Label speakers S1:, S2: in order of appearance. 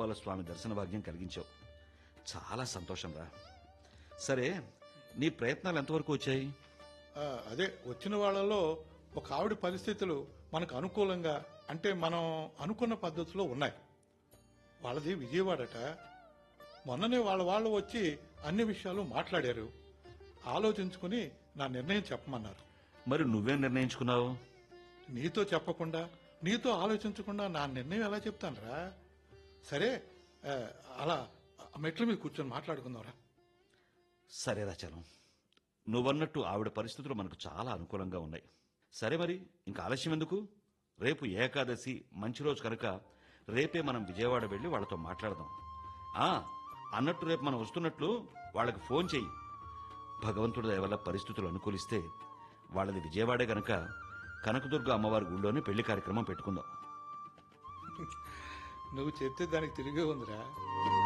S1: గోపాలస్వామి దర్శన భాగ్యం కలిగించావు చాలా సంతోషం రా సరే నీ ప్రయత్నాలు ఎంతవరకు వచ్చాయి
S2: ఆ, అదే వచ్చిన వాళ్ళలో ఒక ఆవిడ పరిస్థితులు మనకు అనుకూలంగా అంటే మనం అనుకున్న పద్ధతిలో ఉన్నాయి వాళ్ళది విజయవాడట మొన్ననే వాళ్ళ వాళ్ళు వచ్చి అన్ని విషయాలు మాట్లాడారు ఆలోచించుకుని నా నిర్ణయం చెప్పమన్నారు
S1: మరి నువ్వేం నిర్ణయించుకున్నావు
S2: నీతో చెప్పకుండా నీతో ఆలోచించకుండా నా నిర్ణయం ఎలా చెప్తానురా సరే ఆ, అలా ఆ మెట్ల మీద కూర్చొని మాట్లాడుకుందాంరా
S1: సరే రాచలం నువ్వన్నట్టు ఆవిడ పరిస్థితులు మనకు చాలా అనుకూలంగా ఉన్నాయి సరే మరి ఇంకా ఆలస్యం ఎందుకు రేపు ఏకాదశి మంచి రోజు కనుక రేపే మనం విజయవాడ వెళ్ళి వాళ్ళతో మాట్లాడదాం ఆ అన్నట్టు రేపు మనం వస్తున్నట్లు వాళ్ళకి ఫోన్ చెయ్యి భగవంతుడి దయ వల్ల పరిస్థితులు అనుకూలిస్తే వాళ్ళది విజయవాడే గనక కనకదుర్గ అమ్మవారి గుళ్ళోనే పెళ్లి కార్యక్రమం పెట్టుకుందాం
S2: నువ్వు చెప్తే దానికి తిరిగే ఉందిరా